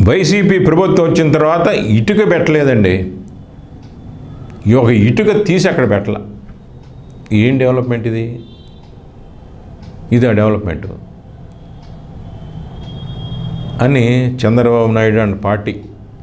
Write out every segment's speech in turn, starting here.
YCP ప్రభుత్వం వచ్చిన తర్వాత ఇటుక పెట్టలేదండి ఈ ఒక ఇటుక తీసి అక్కడ పెట్టాల ఏం డెవలప్మెంట్ ఇది ఇది ఆ డెవలప్మెంట్ అని చంద్రబాబు నాయుడు అండ్ పార్టీ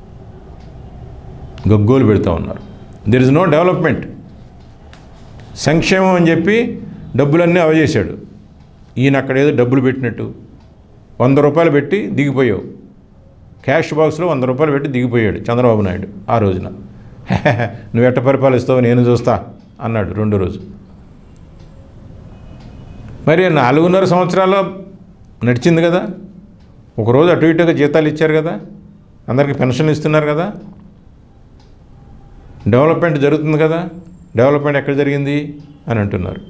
గగ్గోలు పెడుతూ ఉన్నారు దెర్ ఇస్ నో డెవలప్మెంట్ సంక్షేమం అని చెప్పి డబ్బులన్నీ అవజేశాడు ఈయన అక్కడ ఏదో డబ్బులు పెట్టినట్టు వంద రూపాయలు పెట్టి దిగిపోయావు క్యాష్ బాక్స్లో వంద రూపాయలు పెట్టి దిగిపోయాడు చంద్రబాబు నాయుడు ఆ రోజున నువ్వు ఎట్ట పరిపాలిస్తావు నేను చూస్తా అన్నాడు రెండో రోజు మరి నాలుగున్నర సంవత్సరాల నడిచింది కదా ఒకరోజు అటు ఇటుగా జీతాలు ఇచ్చారు కదా అందరికీ పెన్షన్ ఇస్తున్నారు కదా డెవలప్మెంట్ జరుగుతుంది కదా డెవలప్మెంట్ ఎక్కడ జరిగింది అని అంటున్నారు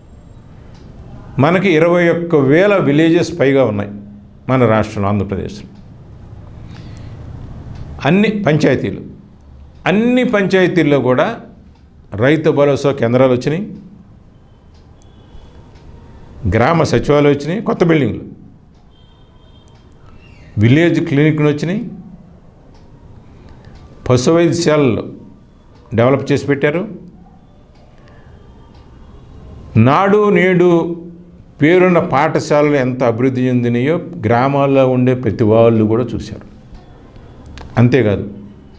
మనకి ఇరవై ఒక్క వేల విలేజెస్ పైగా ఉన్నాయి మన రాష్ట్రంలో ఆంధ్రప్రదేశ్లో అన్ని పంచాయతీలు అన్ని పంచాయతీల్లో కూడా రైతు భరోసా కేంద్రాలు వచ్చినాయి గ్రామ సచివాలయం వచ్చినాయి కొత్త బిల్డింగ్లు విలేజ్ క్లినిక్లు వచ్చినాయి పశు వైద్యశాలలు డెవలప్ చేసి పెట్టారు నాడు నేడు పేరున్న పాఠశాలలు ఎంత అభివృద్ధి చెందినాయో గ్రామాల్లో ఉండే ప్రతి వాళ్ళు కూడా చూశారు అంతేకాదు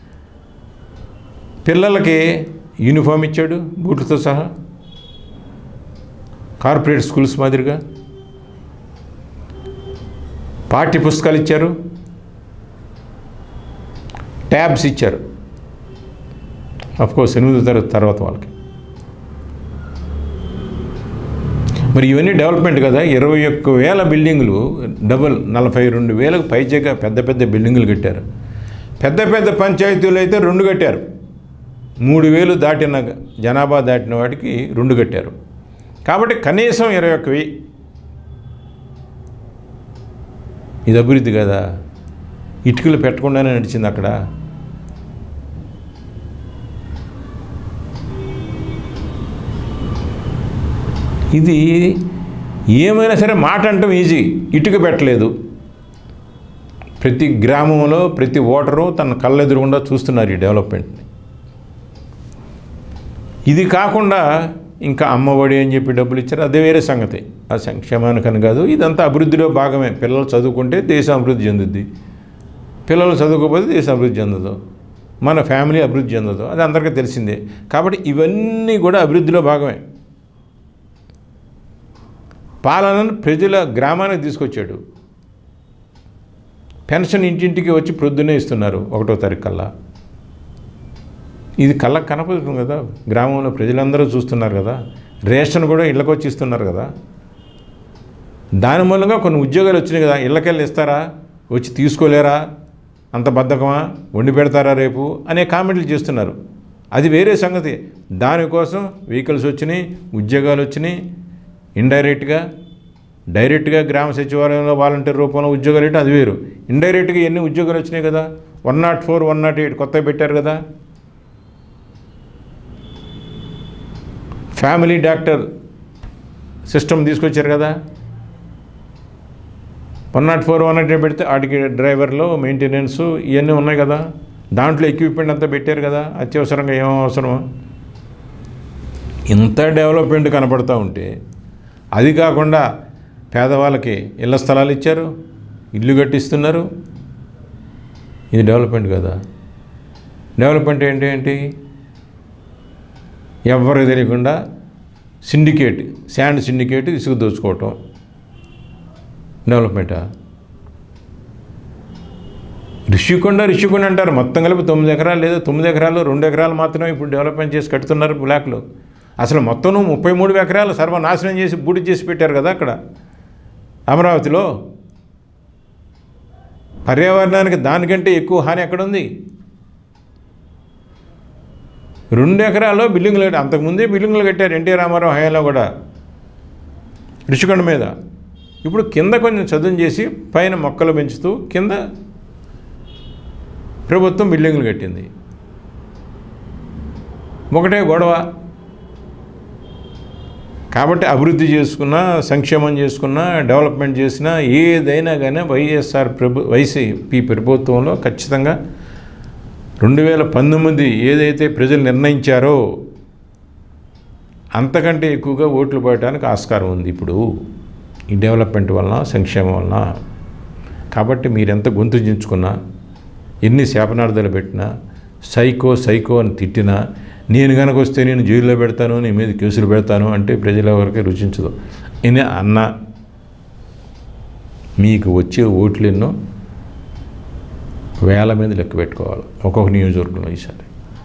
పిల్లలకి యూనిఫామ్ ఇచ్చాడు బూట్లతో సహా కార్పొరేట్ స్కూల్స్ మాదిరిగా పాఠ్య పుస్తకాలు ఇచ్చారు ట్యాబ్స్ ఇచ్చారు కోర్స్ ఎనిమిదో తరగతి తర్వాత వాళ్ళకి మరి ఇవన్నీ డెవలప్మెంట్ కదా ఇరవై ఒక్క వేల బిల్డింగులు డబుల్ నలభై రెండు వేలకు పైచేగా పెద్ద పెద్ద బిల్డింగులు కట్టారు పెద్ద పెద్ద పంచాయతీలు అయితే రెండు కట్టారు మూడు వేలు దాటిన జనాభా దాటిన వాటికి రెండు కట్టారు కాబట్టి కనీసం ఇరవై ఒక్క వెయ్యి ఇది అభివృద్ధి కదా ఇటుకలు పెట్టకుండానే నడిచింది అక్కడ ఇది ఏమైనా సరే మాట అంటాం ఈజీ ఇటుక పెట్టలేదు ప్రతి గ్రామంలో ప్రతి ఓటరు తన కళ్ళెదురుగుండా చూస్తున్నారు ఈ డెవలప్మెంట్ని ఇది కాకుండా ఇంకా అమ్మఒడి అని చెప్పి డబ్బులు ఇచ్చారు అదే వేరే సంగతి ఆ సంక్షేమానికని కాదు ఇదంతా అభివృద్ధిలో భాగమే పిల్లలు చదువుకుంటే దేశం అభివృద్ధి చెందుద్ది పిల్లలు చదువుకోకపోతే దేశం అభివృద్ధి చెందదు మన ఫ్యామిలీ అభివృద్ధి చెందదు అది అందరికీ తెలిసిందే కాబట్టి ఇవన్నీ కూడా అభివృద్ధిలో భాగమే పాలనను ప్రజల గ్రామానికి తీసుకొచ్చాడు పెన్షన్ ఇంటింటికి వచ్చి ప్రొద్దునే ఇస్తున్నారు ఒకటో తారీఖు కల్లా ఇది కళ్ళకు కనపడుతుంది కదా గ్రామంలో ప్రజలందరూ చూస్తున్నారు కదా రేషన్ కూడా ఇళ్ళకి వచ్చి ఇస్తున్నారు కదా దాని మూలంగా కొన్ని ఉద్యోగాలు వచ్చినాయి కదా ఇళ్ళకెళ్ళి ఇస్తారా వచ్చి తీసుకోలేరా అంత బద్ధకమా వండి పెడతారా రేపు అనే కామెంట్లు చేస్తున్నారు అది వేరే సంగతి దానికోసం వెహికల్స్ వచ్చినాయి ఉద్యోగాలు వచ్చినాయి ఇండైరెక్ట్గా డైరెక్ట్గా గ్రామ సచివాలయంలో వాలంటీర్ రూపంలో ఉద్యోగాలు ఏంటి అది వేరు ఇండైరెక్ట్గా ఎన్ని ఉద్యోగాలు వచ్చినాయి కదా one nought four one nought eight కొత్తగా పెట్టారు కదా ఫ్యామిలీ డాక్టర్ సిస్టమ్ తీసుకొచ్చారు కదా one nought four one nought eight పెడితే వాటికి డ్రైవర్లు మెయింటెనెన్స్ ఇవన్నీ ఉన్నాయి కదా దాంట్లో ఎక్విప్మెంట్ అంతా పెట్టారు కదా అత్యవసరంగా ఏం అవసరమో ఇంత డెవలప్మెంట్ కనపడతా ఉంటే అది కాకుండా పేదవాళ్ళకి ఇళ్ల స్థలాలు ఇచ్చారు ఇల్లు కట్టిస్తున్నారు ఇది డెవలప్మెంట్ కదా డెవలప్మెంట్ ఏంటి ఏంటి ఎవరికి తెలియకుండా సిండికేట్ శాండ్ సిండికేట్ ఇసుక దోచుకోవటం డెవలప్మెంటా రిషికొండ రిషికొండ అంటారు మొత్తం కలిపి తొమ్మిది ఎకరాలు లేదా తొమ్మిది ఎకరాలు రెండు ఎకరాలు మాత్రమే ఇప్పుడు డెవలప్మెంట్ చేసి కడుతున్నారు బ్లాక్లో అసలు మొత్తం ముప్పై మూడు ఎకరాలు సర్వనాశనం చేసి బూడి చేసి పెట్టారు కదా అక్కడ అమరావతిలో పర్యావరణానికి దానికంటే ఎక్కువ హాని ఎక్కడుంది రెండు ఎకరాల్లో బిల్డింగ్లు కట్టారు అంతకుముందే బిల్డింగ్లు కట్టారు ఎన్టీ రామారావు హయాంలో కూడా రిషికొండ మీద ఇప్పుడు కింద కొంచెం చదును చేసి పైన మొక్కలు పెంచుతూ కింద ప్రభుత్వం బిల్డింగ్లు కట్టింది ఒకటే గొడవ కాబట్టి అభివృద్ధి చేసుకున్నా సంక్షేమం చేసుకున్నా డెవలప్మెంట్ చేసినా ఏదైనా కానీ వైఎస్ఆర్ ప్రభు వైసీపీ ప్రభుత్వంలో ఖచ్చితంగా రెండు వేల పంతొమ్మిది ఏదైతే ప్రజలు నిర్ణయించారో అంతకంటే ఎక్కువగా ఓట్లు పడటానికి ఆస్కారం ఉంది ఇప్పుడు ఈ డెవలప్మెంట్ వలన సంక్షేమం వలన కాబట్టి మీరెంత గొంతు చించుకున్నా ఎన్ని శాపనార్థాలు పెట్టినా సైకో సైకో అని తిట్టినా నేను కనుక వస్తే నేను జైల్లో పెడతాను నీ మీద కేసులు పెడతాను అంటే ప్రజల వరకే రుచించదు ఇని అన్న మీకు వచ్చే ఓట్లు ఎన్నో వేల మీద లెక్క పెట్టుకోవాలి ఒక్కొక్క నియోజకవర్గంలో ఈసారి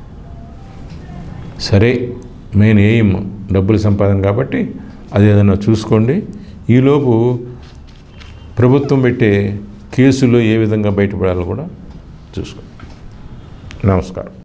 సరే మెయిన్ ఎయిమ్ డబ్బుల సంపాదన కాబట్టి అది ఏదైనా చూసుకోండి ఈలోపు ప్రభుత్వం పెట్టే కేసులో ఏ విధంగా బయటపడాలో కూడా చూసుకోండి నమస్కారం